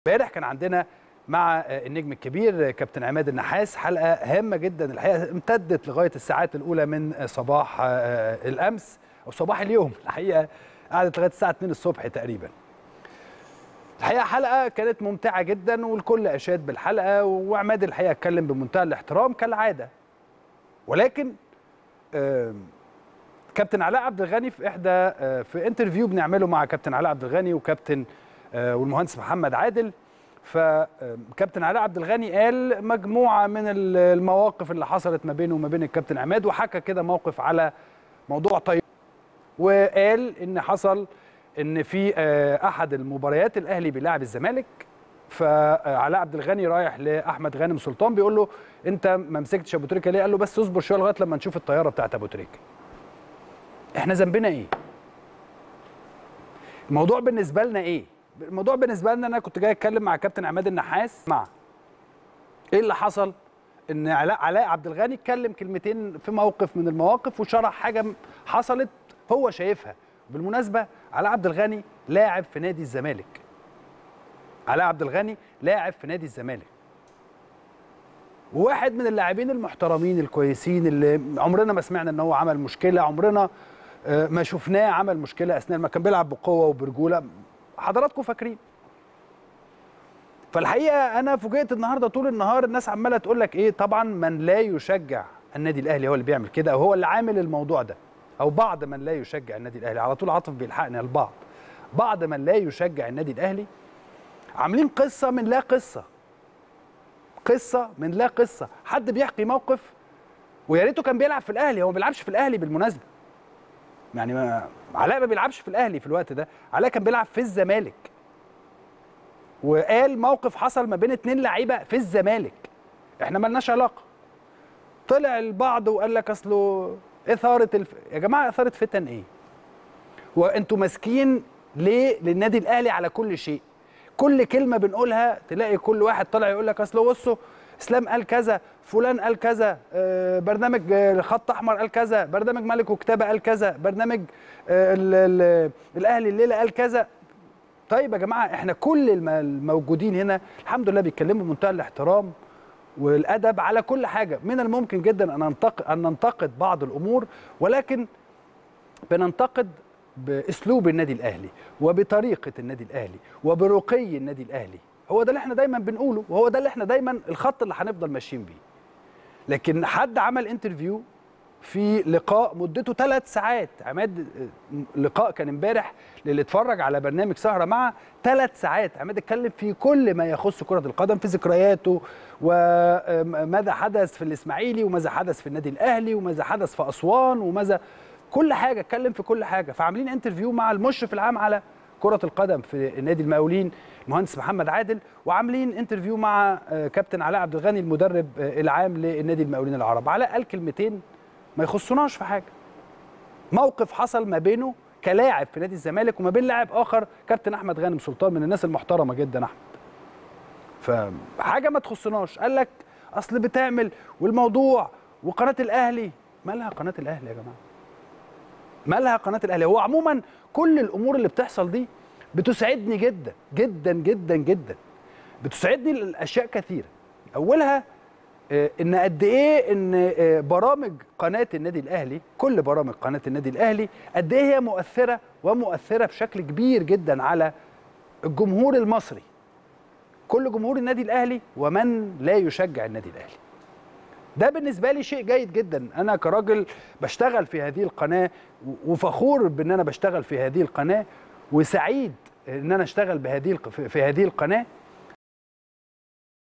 امبارح كان عندنا مع النجم الكبير كابتن عماد النحاس حلقه هامه جدا الحقيقه امتدت لغايه الساعات الاولى من صباح الامس او صباح اليوم الحقيقه قعدت لغايه الساعه 2 الصبح تقريبا الحقيقه حلقه كانت ممتعه جدا والكل اشاد بالحلقه وعماد الحقيقه اتكلم بمنتهى الاحترام كالعاده ولكن كابتن علاء عبد الغني في احدى في انترفيو بنعمله مع كابتن علاء عبد الغني وكابتن والمهندس محمد عادل فكابتن علاء عبد الغني قال مجموعه من المواقف اللي حصلت ما بينه وما بين الكابتن عماد وحكى كده موقف على موضوع طيب وقال ان حصل ان في احد المباريات الاهلي بيلاعب الزمالك فعلاء عبد الغني رايح لاحمد غانم سلطان بيقول له انت ما مسكتش ابو تريكه ليه؟ قال له بس اصبر شويه لغايه لما نشوف الطياره بتاعت ابو تريكه. احنا ذنبنا ايه؟ الموضوع بالنسبه لنا ايه؟ الموضوع بالنسبه لنا انا كنت جاي اتكلم مع كابتن عماد النحاس مع ايه اللي حصل؟ ان علاء علاء عبد الغني اتكلم كلمتين في موقف من المواقف وشرح حاجه حصلت هو شايفها بالمناسبه علاء عبد الغني لاعب في نادي الزمالك علاء عبد الغني لاعب في نادي الزمالك وواحد من اللاعبين المحترمين الكويسين اللي عمرنا ما سمعنا ان هو عمل مشكله عمرنا ما شفناه عمل مشكله اثناء ما كان بيلعب بقوه وبرجوله حضراتكم فاكرين فالحقيقه انا فوجئت النهارده طول النهار الناس عماله تقول لك ايه طبعا من لا يشجع النادي الاهلي هو اللي بيعمل كده او هو اللي عامل الموضوع ده او بعض من لا يشجع النادي الاهلي على طول عاطف بيلحقني البعض بعض من لا يشجع النادي الاهلي عاملين قصه من لا قصه قصه من لا قصه حد بيحكي موقف ويا ريته كان بيلعب في الاهلي هو ما بيلعبش في الاهلي بالمناسبه يعني ما علاء ما بيلعبش في الاهلي في الوقت ده علاء كان بيلعب في الزمالك وقال موقف حصل ما بين اتنين لعيبه في الزمالك احنا مالناش علاقه طلع البعض وقال لك اصله اثاره الف... يا جماعه اثاره فتن ايه وانتوا ماسكين ليه للنادي الاهلي على كل شيء كل كلمه بنقولها تلاقي كل واحد طالع يقول لك اصل بصوا اسلام قال كذا فلان قال كذا برنامج خط احمر قال كذا برنامج ملك وكتابه قال كذا برنامج الاهلي الليله قال كذا طيب يا جماعه احنا كل الموجودين هنا الحمد لله بيتكلموا بمنتهى الاحترام والادب على كل حاجه من الممكن جدا ان ننتقد ان ننتقد بعض الامور ولكن بننتقد باسلوب النادي الاهلي وبطريقه النادي الاهلي وبرقي النادي الاهلي هو ده اللي احنا دايما بنقوله وهو ده اللي احنا دايما الخط اللي هنفضل ماشيين بيه لكن حد عمل انترفيو في لقاء مدته ثلاث ساعات عماد لقاء كان امبارح للي اتفرج على برنامج سهره مع ثلاث ساعات عماد اتكلم في كل ما يخص كره القدم في ذكرياته وماذا حدث في الاسماعيلي وماذا حدث في النادي الاهلي وماذا حدث في اسوان وماذا كل حاجه اتكلم في كل حاجه فعاملين انترفيو مع المشرف العام على كره القدم في نادي المقاولين المهندس محمد عادل وعاملين انترفيو مع كابتن علاء عبد الغني المدرب العام للنادي المقاولين العرب علاء قال كلمتين ما يخصوناش في حاجه موقف حصل ما بينه كلاعب في نادي الزمالك وما بين لاعب اخر كابتن احمد غانم سلطان من الناس المحترمه جدا احمد فحاجه ما تخصناش قال لك اصل بتعمل والموضوع وقناه الاهلي مالها قناه الاهلي يا جماعه مالها قناه الاهلي هو عموما كل الامور اللي بتحصل دي بتسعدني جدا جدا جدا جدا بتسعدني الاشياء كثيره اولها ان قد ايه ان برامج قناه النادي الاهلي كل برامج قناه النادي الاهلي قد ايه هي مؤثره ومؤثره بشكل كبير جدا على الجمهور المصري كل جمهور النادي الاهلي ومن لا يشجع النادي الاهلي ده بالنسبه لي شيء جيد جدا انا كراجل بشتغل في هذه القناه وفخور بان انا بشتغل في هذه القناه وسعيد ان انا اشتغل بهذه في هذه القناه